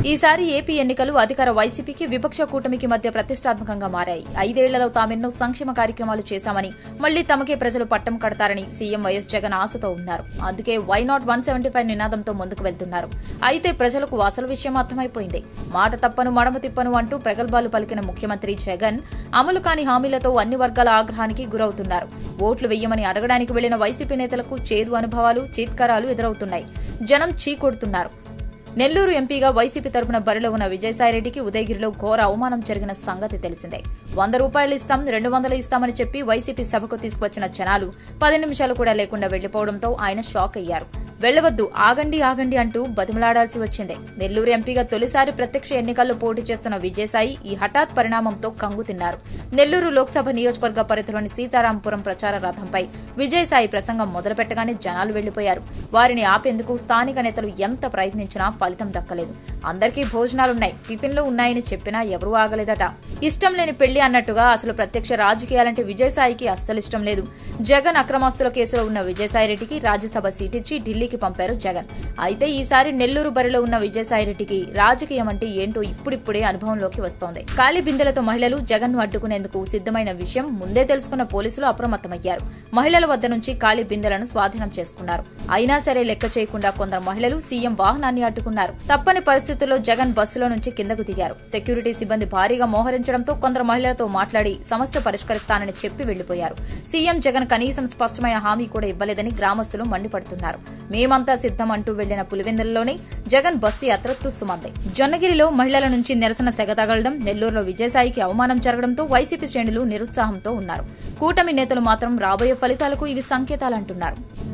ఈసారి ఏపీ ఎన్నికలు అధికార వైసీపీకి విపక్ష కూటమికి మధ్య ప్రతిష్టాత్మకంగా మారాయి ఐదేళ్లలో తామెన్నో సంక్షేమ కార్యక్రమాలు చేశామని మళ్లీ తమకే ప్రజలు పట్టం కడతారని సీఎం వైఎస్ జగన్ ఆశతో ఉన్నారు అందుకే why not one seventy five నినాదంతో ముందుకు వెళ్తున్నారు అయితే ప్రజలకు అసలు విషయం అర్థమైపోయింది మాట తప్పను మడమ తిప్పను అంటూ ప్రగల్భాలు పలికిన ముఖ్యమంత్రి జగన్ అమలు కాని హామీలతో అన్ని వర్గాల ఆగ్రహానికి గురవుతున్నారు ఓట్లు వెయ్యమని అడగడానికి వెళ్లిన వైసీపీ నేతలకు చేదు అనుభవాలు చీత్కారాలు ఎదురవుతున్నాయి జనం చీకొడుతున్నారు నెల్లూరు ఎంపీగా వైసీపీ తరపున బరిలో ఉన్న విజయసాయిరెడ్డికి ఉదయగిరిలో ఘోర అవమానం జరిగిన సంగతి తెలిసిందే వంద రూపాయలు ఇస్తాం రెండు వందలు ఇస్తామని చెప్పి వైసీపీ సభకు తీసుకొచ్చిన జనాలు పది నిమిషాలు కూడా లేకుండా వెళ్లిపోవడంతో ఆయన షాక్ అయ్యారు వెళ్లవద్దు ఆగండి ఆగండి అంటూ బతిమలాడాల్సి వచ్చింది నెల్లూరు ఎంపీగా తొలిసారి ప్రత్యక్ష ఎన్నికల్లో పోటీ చేస్తున్న విజయసాయి ఈ హఠాత్ పరిణామంతో కంగు తిన్నారు నెల్లూరు లోక్సభ నియోజకవర్గ పరిధిలోని సీతారాంపురం ప్రచార రథంపై విజయసాయి ప్రసంగం మొదలుపెట్టగానే జనాలు వెళ్లిపోయారు వారిని ఆపేందుకు స్థానిక నేతలు ఎంత ప్రయత్నించినా ఫలితం దక్కలేదు అందరికీ భోజనాలున్నాయి టిఫిన్లు ఉన్నాయని చెప్పినా ఎవరూ ఆగలేదట ఇష్టం లేని పెళ్లి అన్నట్టుగా అసలు ప్రత్యక్ష రాజకీయాలంటే విజయసాయికి అస్సలు ఇష్టం లేదు జగన్ అక్రమాస్తుల కేసులో ఉన్న విజయసాయిరెడ్డికి రాజ్యసభ సీటిచ్చి ఢిల్లీకి పంపారు జగన్ అయితే ఈసారి నెల్లూరు బరిలో ఉన్న విజయసాయిరెడ్డికి రాజకీయం అంటే ఏంటో ఇప్పుడిప్పుడే అనుభవంలోకి వస్తోంది ఖాళీ బిందెలతో మహిళలు జగన్ ను అడ్డుకునేందుకు సిద్ధమైన విషయం ముందే తెలుసుకున్న పోలీసులు అప్రమత్తమయ్యారు మహిళల వద్ద నుంచి ఖాళీ బిందెలను స్వాధీనం చేసుకున్నారు అయినా సరే లెక్క చేయకుండా కొందరు మహిళలు సీఎం వాహనాన్ని అడ్డుకున్నారు తప్పని పరిస్థితుల్లో జగన్ బస్సులో నుంచి కిందకు దిగారు సెక్యూరిటీ సిబ్బంది భారీగా మోహరించడంతో కొందరు మహిళలతో మాట్లాడి సమస్య పరిష్కరిస్తానని చెప్పి వెళ్లిపోయారు సీఎం జగన్ కనీసం స్పష్టమైన హామీ కూడా ఇవ్వలేదని గ్రామస్తులు మండిపడుతున్నారు మేమంతా సిద్ధం అంటూ వెళ్లిన పులివెందులలోనే జగన్ బస్సు యాత్ర తుస్సుమంది జొన్నగిరిలో మహిళల నుంచి నిరసన సెగ తగలడం నెల్లూరులో విజయసాయికి అవమానం జరగడంతో వైసీపీ శ్రేణులు నిరుత్సాహంతో ఉన్నారు కూటమి నేతలు మాత్రం రాబోయే ఫలితాలకు ఇవి సంకేతాలంటున్నారు